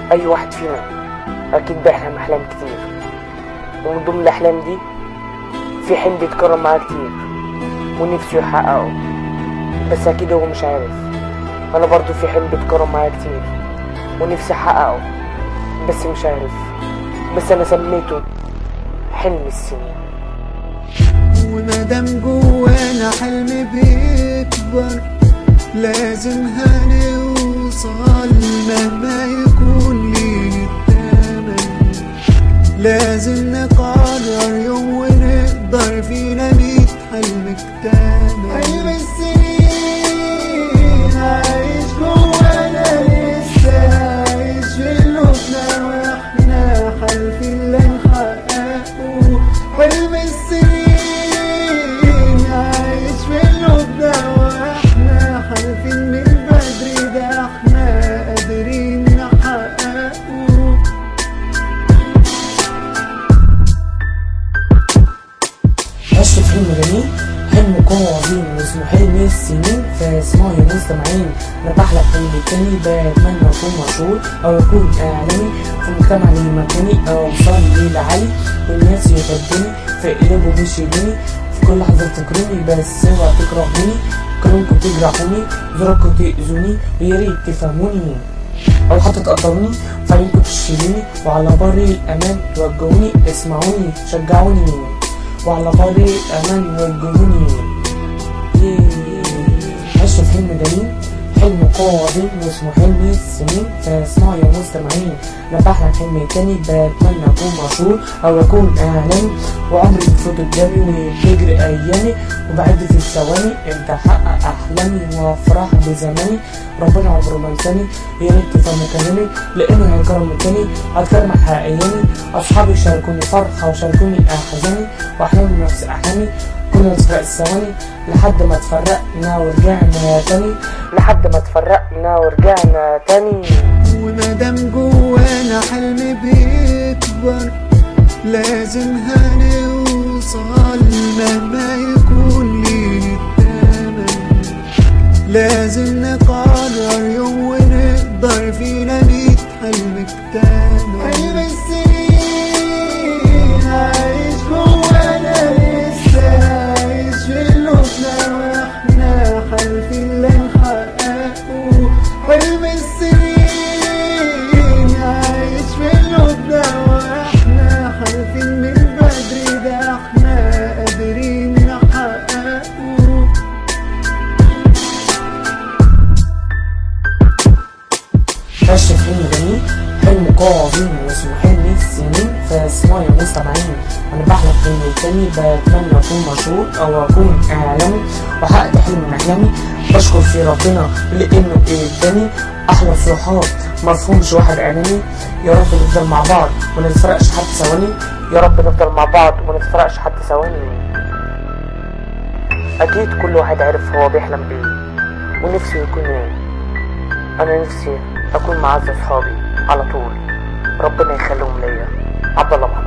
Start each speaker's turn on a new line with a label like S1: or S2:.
S1: اي واحد فينا اكيد بيحلم احلام كتير ومن ضمن الاحلام دي في حلم بيتكرر معاه كتير ونفسه يحققه بس اكيد هو مش عارف انا برضو في حلم بيتكرر معايا كتير ونفسي احققه بس مش عارف بس انا سميته حلم السنين
S2: ومادام جوانا حلم بيكبر لازم هنوصل مهما يكون ليه التمن لازم نقرر يوم ونقدر فينا ميت حلم اكتمل حلم السنين عايش جوانا لسه عايش في قلوبنا واحنا حالفين لا نحققه حلم السنين عايش في قلوبنا واحنا حالفين من بدري ده احنا قادرين نحققه
S1: عشت في حلم جميل حلم قوي عظيم اسمه حلم السنين فاسمعوا يا مستمعين انا بحلم حلم تاني بتمنى اكون مشهور او اكون اعلامي في مجتمع لي مكاني او اوصل لي عالي والناس يحبوني في قلوبهم مش يهمني في كل لحظة تكرهوني بس اوعى تكرهوني كلامكم تجرحوني زوركم تأذوني ويا ريت تفهموني او حتى تقدروني فعليكم تشيلوني وعلى بر الامان توجهوني اسمعوني شجعوني وعلى طريق امان وجهوني عشت في حلم جميل حلم قوي عظيم واسمه حلم السنين فاسمعوا يا مستمعين انا بحلم حلم تاني بتمنى اكون مشهور او اكون اعلامي وعمري بفوت قدامي وبتجري ايامي وبعد في الثواني انت حقق احلامي وافرح بزماني ربنا عمره ما ينساني يا ريت تفهموا كلامي لانه هيكرم تاني هتكرم حق ايامي اصحابي شاركوني فرحه وشاركوني احزاني واحلامي نفس احلامي كنا نسرق الثواني لحد ما تفرقنا ورجعنا تاني لحد ما تفرقنا ورجعنا تاني
S2: ومادام جوانا حلم بيكبر لازم هنوصل مهما يكون ليه التمن لازم نقرر يوم ونقدر فينا ميت حلم اكتمل حلم السنين عايش جوانا لسه عايش في قلوبنا واحنا حالفين لا نحققه حلم السنين عايش في قلوبنا واحنا حالفين من بدري ده احنا قادرين نحققه
S1: عشت في حلم جميل حلم قوي عظيم واسمه حلم السنين فاسمعوا يا مستمعين انا بحلم حلم تاني بتمنى اكون مشهور او اكون اعلامي وحققت حلم من احلامي بشكر في ربنا لانه اداني احلى صحاب مفهومش واحد اناني يا رب نفضل مع بعض وما نتفرقش حتى ثواني يا رب نفضل مع بعض وما نتفرقش حتى ثواني اكيد كل واحد عارف هو بيحلم بيه ونفسه يكون ايه انا نفسي اكون مع اعز اصحابي على طول ربنا يخليهم ليا عبد الله محمد